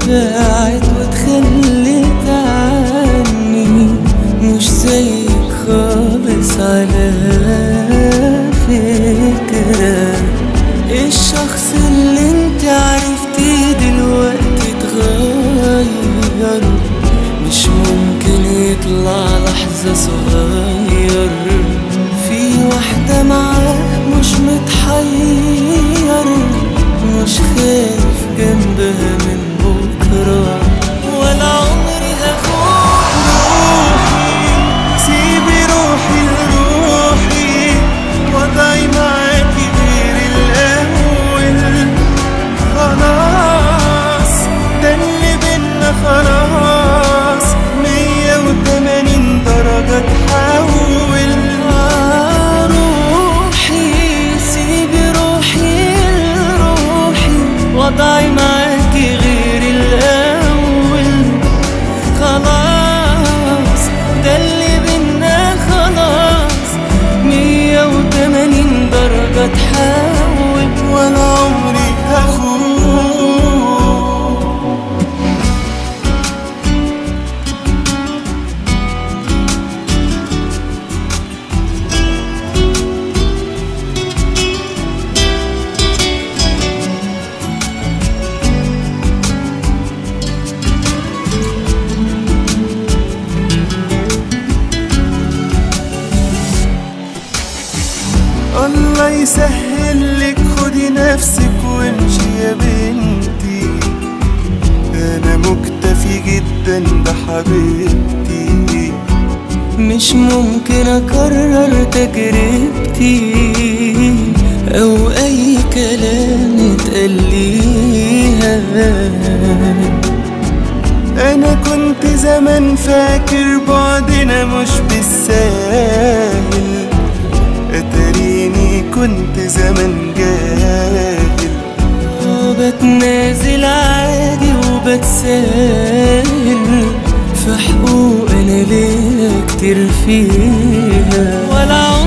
ساعت وتخليت عني مش زيك خالص على فكرة الشخص اللي انت عرفتيه دلوقتي اتغير مش ممكن يطلع لحظة صغير في واحدة معاه مش متحير مش خايف جنبها من بكرة ولا عمري هاخد روحي سيبي روحي لروحي وضعي معاكي غير الأول خلاص ده اللي بينا خلاص مية وتمانين درجة تحول آه روحي سيبي روحي لروحي وضعي معاكي غير الأول خلاص ده اللي بينا خلاص مية وتمانين درجة تحول ولا عمري هخون الله يسهل لك خدي نفسك وامشي يا بنتي انا مكتفي جدا بحبيبتي مش ممكن اكرر تجربتي او اي كلام اتقليها انا كنت زمان فاكر بعدنا مش بالساهل اتريني كنت زمان جاهل بتنازل عادي وبتساهل في حقوق انا ليا كتير فيها ولا